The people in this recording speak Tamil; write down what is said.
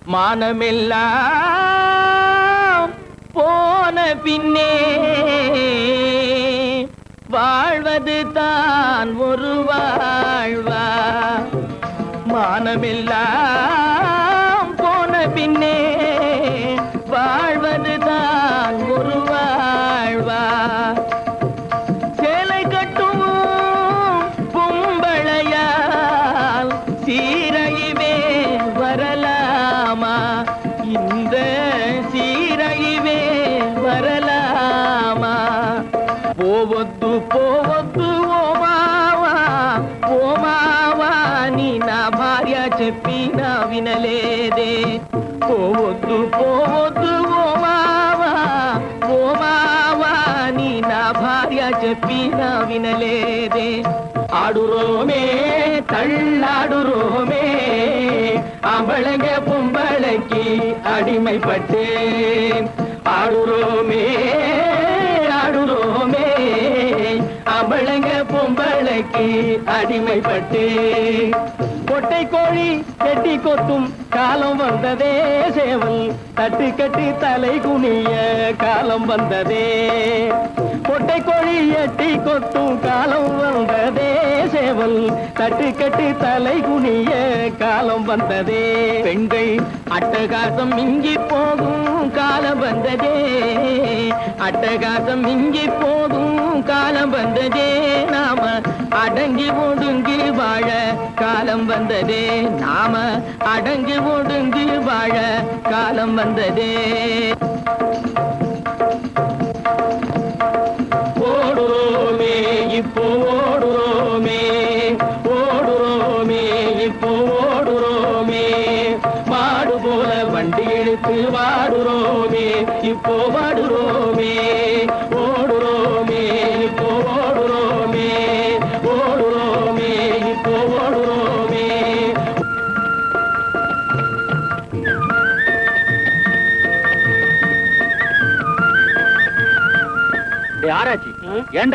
மானமெல்லாம் போன பின்னே வாழ்வது தான் ஒரு வாழ்வா மானமெல்லாம் போன பின்னே வாழ்வது தான் ஒரு வாழ்வா சேலை கட்டும் பொம்பளையால் சீரழிவே வரலாமா இந்த சீரழிவே வரலாமா పోవద్దు పోవద్దు ఓ మావా ఓ మావా నీ నా భార్య చెప్పినా వినలేదే పోవద్దు పోవద్దు ఓ మావా ఓ మావా నీ నా భార్య చెప్పినా వినలేదే ஆடுறோமே தள்ளாடுறோமே அவளங்க பொம்பளைக்கு அடிமைப்பட்டேன் ஆடுறோமே ஆடுறோமே அவளங்க பொம்பளைக்கு அடிமைப்பட்டேன் கொட்டை கோழி கெட்டி கொத்தும் காலம் வந்ததே சேவல் தட்டு கட்டி தலை குனிய காலம் வந்ததே கொட்டை கோழி எட்டி கொத்தும் காலம் வந்ததே சேவல் தட்டு கட்டி தலை குனிய காலம் வந்ததே பெண்கள் அட்டகாசம் மிஞ்சி போகும் காலம் வந்ததே அட்டகாசம் மிஞ்சி போகும் காலம் வந்ததே நாம அடங்கி ஒடுங்கி வாழ காலம் வந்ததே நாம அடங்கி ஒடுங்கி வாழ காலம் வந்ததே ஓடுறோமே இப்போ ஓடுறோமே ஓடுறோமே இப்போ ஓடுறோமே மாடு போல வண்டி இழுத்து வாடுறோமே இப்போ வாடுறோமே ஓடுறோமே இப்போ ஓடுறோமே ஓடுறோமே இப்போ ஓடுறோமே ஆராய்ச்சி ஏண்டா